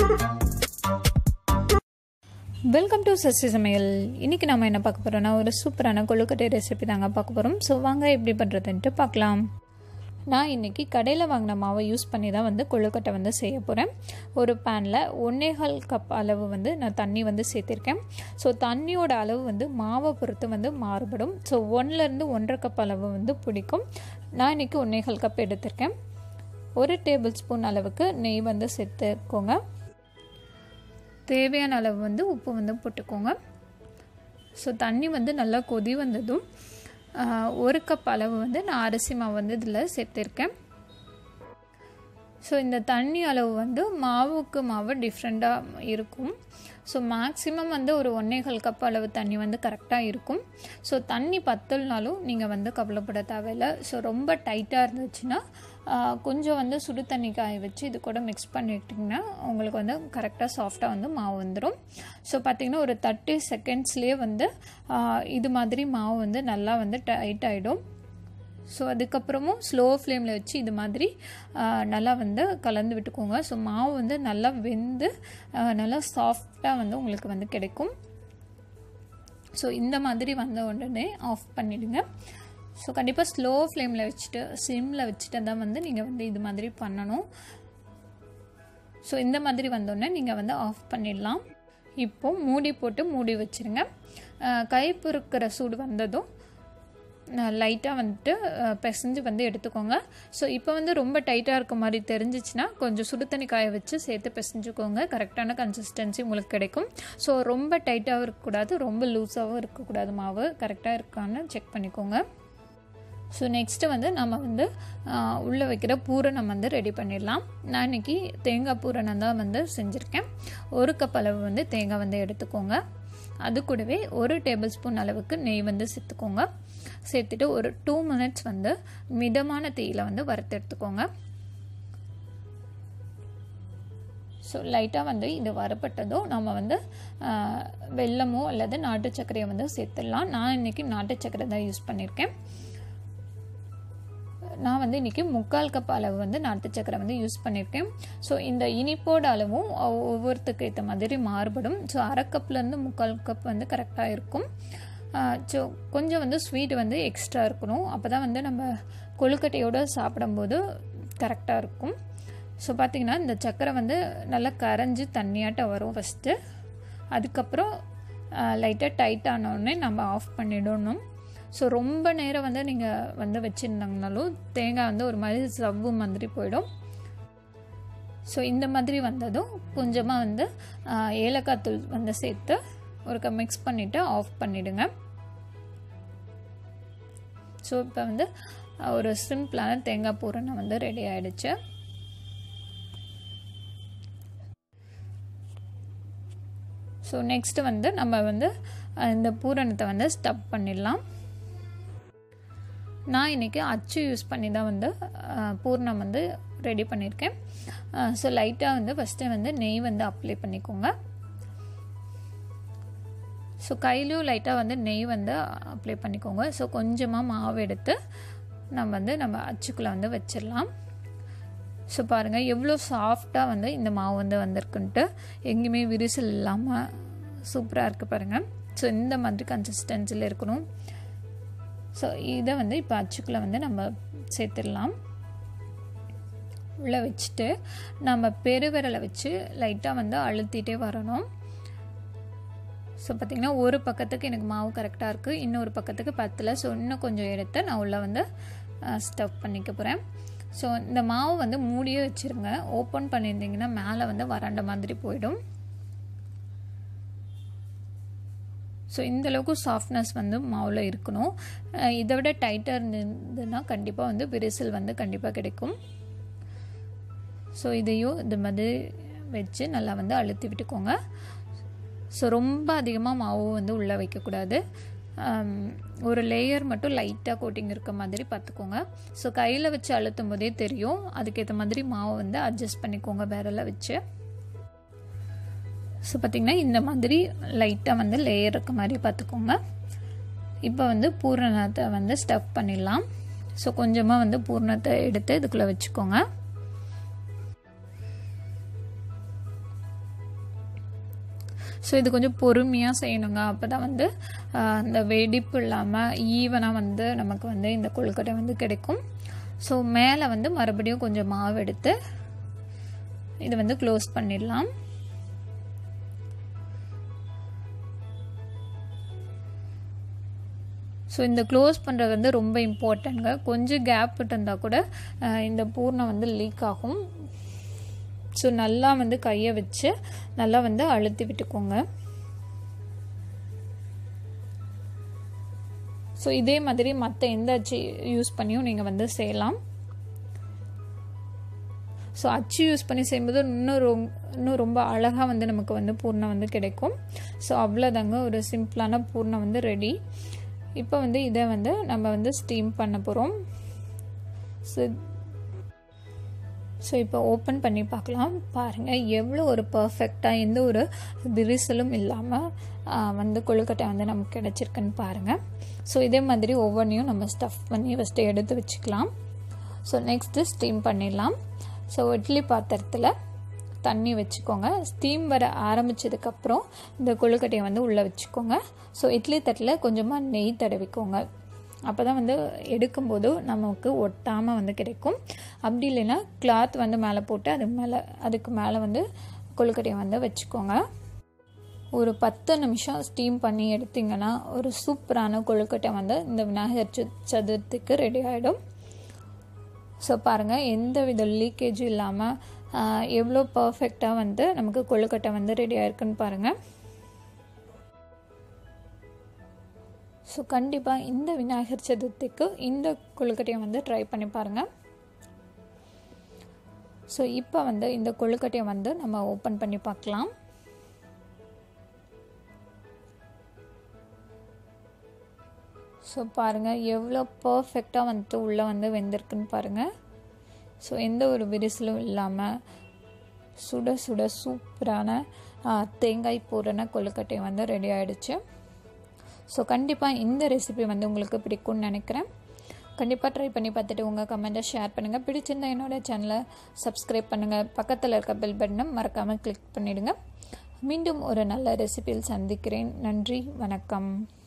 welcome to Sasi சமையல் இன்றைக்கி நம்ம என்ன பார்க்க போகிறோம்னா ஒரு சூப்பரான கொழுக்கட்டை ரெசிபி தாங்க பார்க்க போகிறோம் ஸோ வாங்க எப்படி பண்ணுறதுன்ட்டு பார்க்கலாம் நான் இன்றைக்கி கடையில் வாங்கின மாவை யூஸ் பண்ணி தான் வந்து கொழுக்கட்டை வந்து செய்ய போகிறேன் ஒரு பேனில் ஒன்னேகால் கப் அளவு வந்து நான் தண்ணி வந்து சேர்த்திருக்கேன் ஸோ தண்ணியோட அளவு வந்து மாவை பொறுத்து வந்து மாறுபடும் ஸோ ஒன்றுலேருந்து ஒன்றரை கப் அளவு வந்து பிடிக்கும் நான் இன்றைக்கி ஒன்னேகால் கப் எடுத்திருக்கேன் ஒரு டேபிள் ஸ்பூன் அளவுக்கு நெய் வந்து சேர்த்துக்கோங்க தேவையான அளவு வந்து உப்பு வந்து போட்டுக்கோங்க ஸோ தண்ணி வந்து நல்லா கொதி வந்ததும் ஒரு கப் அளவு வந்து நான் அரிசி மாவு வந்து இதில் சேர்த்துருக்கேன் ஸோ இந்த தண்ணி அளவு வந்து மாவுக்கு மாவு டிஃப்ரெண்ட்டாக இருக்கும் ஸோ மேக்ஸிமம் வந்து ஒரு ஒன்றேகால் கப் அளவு தண்ணி வந்து கரெக்டாக இருக்கும் ஸோ தண்ணி பத்தல்னாலும் நீங்கள் வந்து கவலைப்பட தேவையில்லை ஸோ ரொம்ப டைட்டாக இருந்துச்சுன்னா கொஞ்சம் வந்து சுடு தண்ணி காய வச்சு இது கூட மிக்ஸ் பண்ணிட்டிங்கன்னா உங்களுக்கு வந்து கரெக்டாக சாஃப்டாக வந்து மாவு வந்துடும் ஸோ பார்த்திங்கன்னா ஒரு தேர்ட்டி செகண்ட்ஸ்லேயே வந்து இது மாதிரி மாவு வந்து நல்லா வந்து டைட் ஆகிடும் ஸோ அதுக்கப்புறமும் ஸ்லோ ஃப்ளேமில் வச்சு இது மாதிரி நல்லா வந்து கலந்து விட்டுக்கோங்க ஸோ மாவு வந்து நல்லா வெந்து நல்லா சாஃப்டாக வந்து உங்களுக்கு வந்து கிடைக்கும் ஸோ இந்த மாதிரி வந்த உடனே ஆஃப் பண்ணிவிடுங்க ஸோ கண்டிப்பாக ஸ்லோ ஃப்ளேமில் வச்சுட்டு சிம்மில் வச்சுட்டு தான் வந்து நீங்கள் வந்து இது மாதிரி பண்ணணும் ஸோ இந்த மாதிரி வந்தோடனே நீங்கள் வந்து ஆஃப் பண்ணிடலாம் இப்போது மூடி போட்டு மூடி வச்சுருங்க கை பொறுக்கிற சூடு வந்ததும் லைட்டாக வந்துட்டு பிசைஞ்சு வந்து எடுத்துக்கோங்க ஸோ இப்போ வந்து ரொம்ப டைட்டாக இருக்க மாதிரி தெரிஞ்சிச்சுன்னா கொஞ்சம் சுடு தண்ணி காய வச்சு சேர்த்து பிசைஞ்சுக்கோங்க கரெக்டான கன்சிஸ்டன்சி உங்களுக்கு கிடைக்கும் ஸோ ரொம்ப டைட்டாகவும் இருக்கக்கூடாது ரொம்ப லூஸாகவும் இருக்கக்கூடாது மாவு கரெக்டாக இருக்கான்னு செக் பண்ணிக்கோங்க ஸோ நெக்ஸ்ட்டு வந்து நம்ம வந்து உள்ளே வைக்கிற பூரணம் வந்து ரெடி பண்ணிடலாம் நான் இன்றைக்கி தேங்காய் பூரணம் தான் வந்து செஞ்சுருக்கேன் ஒரு கப் அளவு வந்து தேங்காய் வந்து எடுத்துக்கோங்க அது கூடவே ஒரு டேபிள் ஸ்பூன் அளவுக்கு நெய் வந்து சேர்த்துக்கோங்க சேர்த்துட்டு ஒரு டூ மினிட்ஸ் வந்து மிதமான தீயில் வந்து வறுத்து எடுத்துக்கோங்க ஸோ லைட்டாக வந்து இது வரப்பட்டதும் நம்ம வந்து வெல்லமோ அல்லது நாட்டு சர்க்கரையை வந்து சேர்த்துடலாம் நான் இன்றைக்கி நாட்டு சர்க்கரை தான் யூஸ் பண்ணியிருக்கேன் நான் வந்து இன்றைக்கி முக்கால் கப் அளவு வந்து நாட்டு சக்கரை வந்து யூஸ் பண்ணியிருக்கேன் ஸோ இந்த இனிப்போட அளவும் ஒவ்வொருத்துக்கு ஏற்ற மாதிரி மாறுபடும் ஸோ அரை கப்லேருந்து முக்கால் கப் வந்து கரெக்டாக இருக்கும் ஸோ கொஞ்சம் வந்து ஸ்வீட் வந்து எக்ஸ்ட்ரா இருக்கணும் அப்போ தான் வந்து நம்ம கொழுக்கட்டையோடு சாப்பிடும்போது கரெக்டாக இருக்கும் ஸோ பார்த்திங்கன்னா இந்த சக்கரை வந்து நல்லா கரைஞ்சி தண்ணியாட்ட வரும் ஃபஸ்ட்டு அதுக்கப்புறம் லைட்டாக டைட் ஆனோடனே நம்ம ஆஃப் பண்ணிடணும் ஸோ ரொம்ப நேரம் வந்து நீங்கள் வந்து வச்சுருந்தாங்கனாலும் தேங்காய் வந்து ஒரு மாதிரி சவ்வு மாதிரி போயிடும் ஸோ இந்த மாதிரி வந்ததும் கொஞ்சமாக வந்து ஏலக்காய் தூள் வந்து சேர்த்து ஒரு மிக்ஸ் பண்ணிவிட்டு ஆஃப் பண்ணிவிடுங்க ஸோ இப்போ வந்து ஒரு சிம்பிளான தேங்காய் பூரணம் வந்து ரெடி ஆகிடுச்சு ஸோ நெக்ஸ்ட்டு வந்து நம்ம வந்து இந்த பூரணத்தை வந்து ஸ்டப் பண்ணிடலாம் நான் இன்றைக்கி அச்சு யூஸ் பண்ணி தான் வந்து பூர்ணம் வந்து ரெடி பண்ணியிருக்கேன் ஸோ லைட்டாக வந்து ஃபஸ்ட்டு வந்து நெய் வந்து அப்ளை பண்ணிக்கோங்க ஸோ கையிலையும் லைட்டாக வந்து நெய் வந்து அப்ளை பண்ணிக்கோங்க ஸோ கொஞ்சமாக மாவு எடுத்து நம்ம வந்து நம்ம அச்சுக்குள்ளே வந்து வச்சிடலாம் ஸோ பாருங்கள் எவ்வளோ சாஃப்டாக வந்து இந்த மாவு வந்து வந்திருக்குன்ட்டு எங்கேயுமே விரிசல் இல்லாமல் சூப்பராக இருக்குது பாருங்கள் ஸோ இந்த மாதிரி கன்சிஸ்டன்சியில் இருக்கணும் ஸோ இதை வந்து இப்போ அச்சுக்குள்ளே வந்து நம்ம சேர்த்துடலாம் உள்ளே வச்சுட்டு நம்ம பெருவிரலை வச்சு லைட்டாக வந்து அழுத்திட்டே வரணும் ஸோ பார்த்திங்கன்னா ஒரு பக்கத்துக்கு எனக்கு மாவு கரெக்டாக இருக்குது இன்னொரு பக்கத்துக்கு பத்தில் ஸோ இன்னும் கொஞ்சம் எடுத்து நான் உள்ளே வந்து ஸ்டவ் பண்ணிக்க போகிறேன் ஸோ இந்த மாவு வந்து மூடியே வச்சுருங்க ஓப்பன் பண்ணியிருந்தீங்கன்னா மேலே வந்து வறண்ட மாதிரி போயிடும் ஸோ இந்தளவுக்கு சாஃப்ட்னஸ் வந்து மாவில் இருக்கணும் இதை விட டைட்டாக இருந்ததுன்னா கண்டிப்பாக வந்து விரிசல் வந்து கண்டிப்பாக கிடைக்கும் ஸோ இதையும் இது மாதிரி வச்சு நல்லா வந்து அழுத்தி விட்டுக்கோங்க ஸோ ரொம்ப அதிகமாக மாவு வந்து உள்ளே வைக்கக்கூடாது ஒரு லேயர் மட்டும் லைட்டாக கோட்டிங் இருக்க மாதிரி பார்த்துக்கோங்க ஸோ கையில் வச்சு அழுத்தும் போதே தெரியும் அதுக்கேற்ற மாதிரி மாவை வந்து அட்ஜஸ்ட் பண்ணிக்கோங்க விரலை வச்சு ஸோ பார்த்திங்கன்னா இந்த மாதிரி லைட்டாக வந்து லேயர் இருக்க மாதிரி பார்த்துக்கோங்க இப்போ வந்து பூரணத்தை வந்து ஸ்டஃப் பண்ணிடலாம் ஸோ கொஞ்சமாக வந்து பூரணத்தை எடுத்து இதுக்குள்ளே வச்சுக்கோங்க ஸோ இது கொஞ்சம் பொறுமையாக செய்யணுங்க அப்போ தான் வந்து அந்த வெடிப்பு இல்லாமல் ஈவனாக வந்து நமக்கு வந்து இந்த கொழுக்கட்டை வந்து கிடைக்கும் ஸோ மேலே வந்து மறுபடியும் கொஞ்சம் மாவு எடுத்து இது வந்து க்ளோஸ் பண்ணிடலாம் ஸோ இந்த க்ளோஸ் பண்ணுறது வந்து ரொம்ப இம்பார்ட்டண்ட்ங்க கொஞ்சம் கேப் இருந்தால் கூட இந்த பூர்ணம் வந்து லீக் ஆகும் ஸோ நல்லா வந்து கையை வச்சு நல்லா வந்து அழுத்தி விட்டுக்கோங்க ஸோ இதே மாதிரி மற்ற எந்த அச்சு யூஸ் பண்ணியும் நீங்கள் வந்து செய்யலாம் ஸோ அச்சு யூஸ் பண்ணி செய்யும்போது இன்னும் ரொம் இன்னும் ரொம்ப அழகாக வந்து நமக்கு வந்து பூர்ணம் வந்து கிடைக்கும் ஸோ அவ்வளோதாங்க ஒரு சிம்பிளான பூர்ணம் வந்து ரெடி இப்போ வந்து இதை வந்து நம்ம வந்து ஸ்டீம் பண்ண போகிறோம் ஸோ ஸோ இப்போ ஓப்பன் பண்ணி பார்க்கலாம் பாருங்கள் எவ்வளோ ஒரு பர்ஃபெக்டாக எந்த ஒரு விரிசலும் இல்லாமல் வந்து கொழுக்கட்டை வந்து நமக்கு கிடச்சிருக்குன்னு பாருங்கள் ஸோ இதே மாதிரி ஒவ்வொன்றையும் நம்ம ஸ்டஃப் பண்ணி ஃபஸ்ட்டு எடுத்து வச்சுக்கலாம் ஸோ நெக்ஸ்ட்டு ஸ்டீம் பண்ணிடலாம் ஸோ இட்லி பாத்திரத்தில் தண்ணி வச்சுக்கோங்க ஸ்டீம் வர ஆரம்பித்ததுக்கப்புறம் இந்த கொழுக்கட்டையை வந்து உள்ளே வச்சுக்கோங்க ஸோ இட்லி தட்டில் கொஞ்சமாக நெய் தடவிக்கோங்க அப்போ தான் வந்து எடுக்கும்போது நமக்கு ஒட்டாமல் வந்து கிடைக்கும் அப்படி இல்லைன்னா கிளாத் வந்து மேலே போட்டு அது மேலே அதுக்கு மேலே வந்து கொழுக்கட்டையை வந்து வச்சுக்கோங்க ஒரு பத்து நிமிஷம் ஸ்டீம் பண்ணி எடுத்திங்கன்னா ஒரு சூப்பரான கொழுக்கட்டை வந்து இந்த விநாயகர் சதுர்த்திக்கு ரெடி ஆகிடும் ஸோ பாருங்கள் எந்த வித லீக்கேஜும் இல்லாமல் எவ்வளோ பர்ஃபெக்டாக வந்து நமக்கு கொழுக்கட்டை வந்து ரெடி ஆயிருக்குன்னு பாருங்கள் ஸோ கண்டிப்பாக இந்த விநாயகர் சதுர்த்திக்கு இந்த கொழுக்கட்டையை வந்து ட்ரை பண்ணி பாருங்கள் ஸோ இப்போ வந்து இந்த கொழுக்கட்டையை வந்து நம்ம ஓப்பன் பண்ணி பார்க்கலாம் ஸோ பாருங்கள் எவ்வளோ பர்ஃபெக்டாக வந்துட்டு உள்ளே வந்து வெந்திருக்குன்னு பாருங்கள் ஸோ எந்த ஒரு விரிசலும் இல்லாமல் சுட சுட சூப்பரான தேங்காய் பூரண கொழுக்கட்டை வந்து ரெடி ஆகிடுச்சு ஸோ கண்டிப்பாக இந்த ரெசிபி வந்து உங்களுக்கு பிடிக்கும்னு நினைக்கிறேன் கண்டிப்பாக ட்ரை பண்ணி பார்த்துட்டு உங்கள் கமெண்ட்டை ஷேர் பண்ணுங்கள் பிடிச்சிருந்த என்னோடய சேனலை சப்ஸ்கிரைப் பண்ணுங்கள் பக்கத்தில் இருக்க பெல் பட்டனை மறக்காமல் கிளிக் பண்ணிவிடுங்க மீண்டும் ஒரு நல்ல ரெசிபியில் சந்திக்கிறேன் நன்றி வணக்கம்